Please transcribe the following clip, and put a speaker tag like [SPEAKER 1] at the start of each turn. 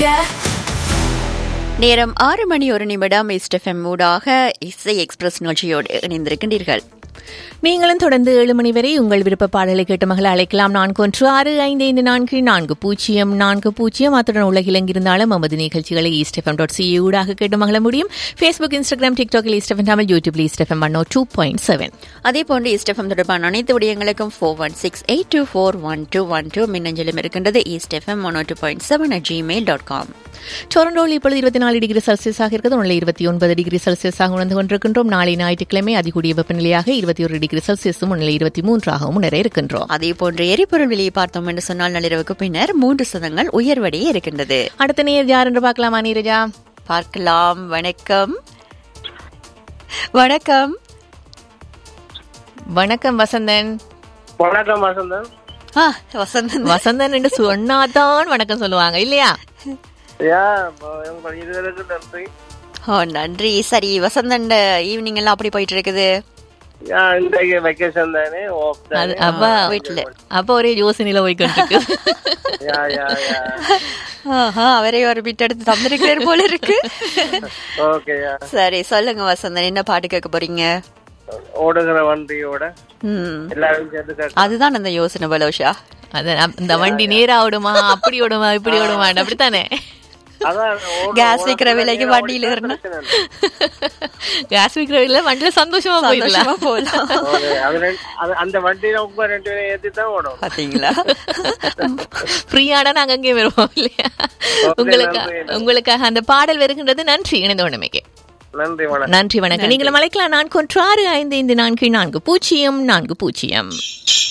[SPEAKER 1] நேரம் ஆறு மணி ஒரு நிமிடம் இஸ்டெஃப்எம் ஊடாக இசை எக்ஸ்பிரஸ் நிகழ்ச்சியோடு இணைந்திருக்கின்றீர்கள்
[SPEAKER 2] நீங்களும் தொடர்ந்து ஏழு மணி வரை உங்கள் விருப்ப பாடலை கேட்டு மகளை அழைக்கலாம் நான்கு ஒன்று ஆறு ஐந்து ஐந்து நான்கு நான்கு பூஜ்ஜியம் நான்கு பூஜ்ஜியம் அத்துடன் உலகில் எங்கிருந்தாலும் நமது நிகழ்ச்சிகளை ஈஸ்டெஃபம் டாட் சி ஊடாக கேட்டு மகள முடியும் ஃபேஸ்புக் இன்ஸ்டாகிராம் டிக்டாக்கில் ஈஸ்டெஃபம் தமிழ் யூடியூப்ல East FM one two point seven
[SPEAKER 1] அதே போன்று இஸ்டெஃபம் தொடர்பான அனைத்து விடயங்களுக்கும் four one six eight two four one two one two மின்னஞ்சலும் இருக்கின்றது East FM one two point seven at Gmail dot com
[SPEAKER 2] டொரண்டோவில் இப்பொழுது இருபத்தி நாலு டிகிரி செல்சியஸாக இருக்கிறது உள்ள இருபத்தி ஒன்பது டிகிரி செல்சியஸாக உணர்ந்து கொண்டிருக்கின்றோம் நாளை ஞாயிற்றுக்கிழமை அதிகூடிய வெப்பநிலையாக இருபத்தி ஒரு டிகிரி செல்சியஸும் உள்ள இருபத்தி மூன்றாகவும் முன்னேற இருக்கின்றோம்
[SPEAKER 1] அதே போன்று எரிபொருள் விலையை பார்த்தோம் என்று சொன்னால் நள்ளிரவுக்கு பின்னர் மூன்று சதங்கள் உயர்வடையே இருக்கின்றது
[SPEAKER 2] அடுத்த நேர் யார் என்று பார்க்கலாமா நீரஜா
[SPEAKER 1] பார்க்கலாம் வணக்கம் வணக்கம்
[SPEAKER 2] வணக்கம் வசந்தன்
[SPEAKER 3] வணக்கம் வசந்தன்
[SPEAKER 1] ஆ, வசந்தன்
[SPEAKER 2] வசந்தன் என்று சொன்னாதான் வணக்கம் சொல்லுவாங்க இல்லையா
[SPEAKER 3] யா உங்கள் இருவருக்கு நன்றி
[SPEAKER 1] ஓ நன்றி சரி வசந்தன் ஈவினிங் எல்லாம் அப்படி போயிட்டு இருக்குது
[SPEAKER 3] யா இன்றைக்கு வெக்கேஷன் தானே ஆஃப்
[SPEAKER 2] அது
[SPEAKER 3] தானே
[SPEAKER 2] அப்ப
[SPEAKER 1] வீட்டுல.
[SPEAKER 2] அப்ப ஒரே யோசனையில போய்கிட்டு
[SPEAKER 3] யா யா யா
[SPEAKER 1] ஆஹா, அவரே ஒரு பிட் எடுத்து தந்திருக்கிறார் போல இருக்கு
[SPEAKER 3] ஓகே யா
[SPEAKER 1] சரி சொல்லுங்க வசந்தன் என்ன பாட்டு கேட்க போறீங்க
[SPEAKER 3] ஓடுகிற வண்டியோட
[SPEAKER 1] ம்
[SPEAKER 3] எல்லாரும் சேர்ந்து கேட்க
[SPEAKER 1] அதுதான் அந்த யோசனை பலோஷா
[SPEAKER 2] அது நம்- இந்த வண்டி நேரா ஓடுமா அப்படி ஓடுமா இப்படி ஓடுமா அப்படித்தானே
[SPEAKER 3] அதான் ஓடு-
[SPEAKER 1] கேஸ் விக்கிற
[SPEAKER 3] ஓடுகிற
[SPEAKER 1] விலைக்கு
[SPEAKER 3] நேரம்
[SPEAKER 1] வண்டியில
[SPEAKER 3] ஓடினா
[SPEAKER 1] ஏறினா.
[SPEAKER 3] பிரச்சனை இல்லை.
[SPEAKER 2] கேஸ் விற்கிறவங்கள வண்டியில சந்தோஷமா போயிடலாம்
[SPEAKER 1] சந்தோஷமா போலாம்
[SPEAKER 3] ஓகே, அது ரெண்டு- அது- அந்த வண்டியில உங்க ரெண்டு பேரும் ஏத்தி தான் ஓடும்
[SPEAKER 1] பாத்தீங்களா
[SPEAKER 2] ஃப்ரீயாடா நாங்க அங்கே வருவோம் இல்லையா உங்களுக்கு
[SPEAKER 3] நன்றி, நன்றி.
[SPEAKER 2] உங்களுக்காக அந்த பாடல் வருகின்றது நன்றி இணைந்த உடமைக்கு
[SPEAKER 3] நன்றி வணக்கம்
[SPEAKER 2] நன்றி வணக்கம் நீங்களும் அழைக்கலாம் நான்கு ஒன்று ஆறு ஐந்து ஐந்து நான்கு நான்கு பூஜ்ஜியம் நான்கு பூஜ்ஜியம்